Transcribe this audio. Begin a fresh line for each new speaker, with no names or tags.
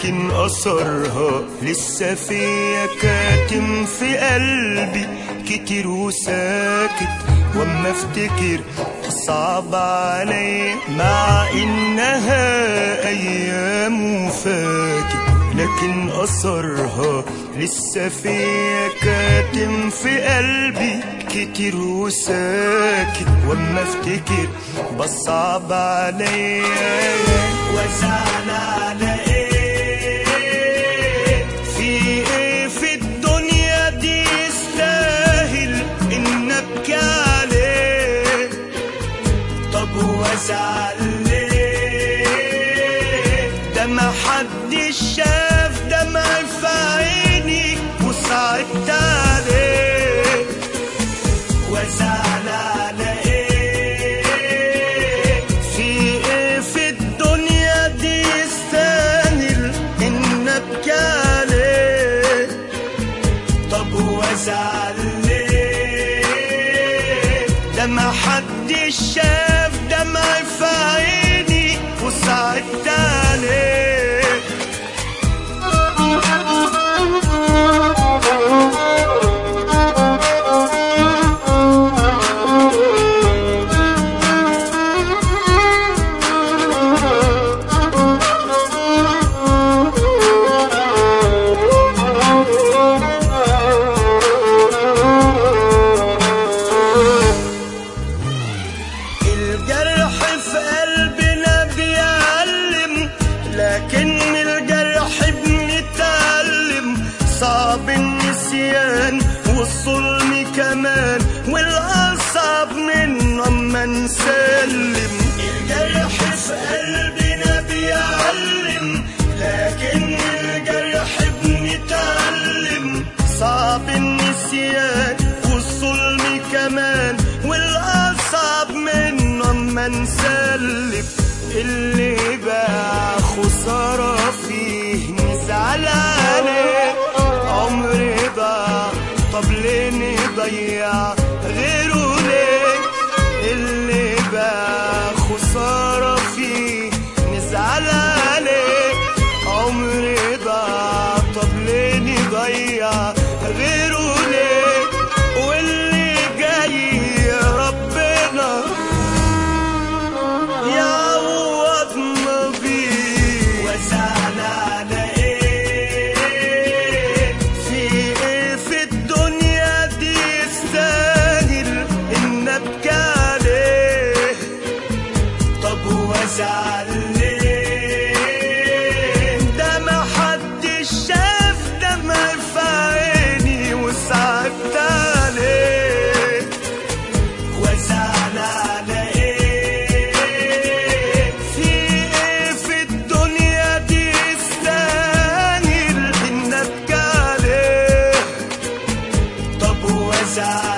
لكن أثرها لسه فيا كاتم في قلبي كتير وساكت واما افتكر صعب علي مع انها ايام وفاتت لكن اثرها لسه فيا كاتم في قلبي كتير وساكت واما افتكر بصعب عليا وزعل على ايه في ايه في الدنيا دي يستاهل ان ابكي عليه طب وازعل ليه ده ما حدش شاف دمع في عيني وصعبت عليه وازعل على ايه في ايه في الدنيا دي يستاهل ان ابكي عليه طب وازعل ليه ده ما حدش شاف دمع في عيني وصعبت عليه الجرح في قلبنا بيعلم لكن الجرح بنتعلم صعب النسيان والظلم كمان والأصعب منه أما نسلم الجرح في قلبنا بيعلم لكن الجرح بنتعلم صعب النسيان والظلم كمان والأصعب منه أما نسلم اللي بقى خسارة فيه نزعل عليه عمري ضاع طب ليه نضيع غيره ليه اللي بقى خسارة فيه نزعل عليه عمري ضاع طب ليه نضيع غيره ليه واللي جاي يا ربنا يعوضنا بيه وزعل على ايه في ايه في الدنيا دي يستاهل ان ابكي عليه طب وازعل ليه ده ما حدش شاف دمع في عيني وصعبت عليه وازعل على ايه في ايه في الدنيا دي يستاهل ان ابكي عليه طب وازعل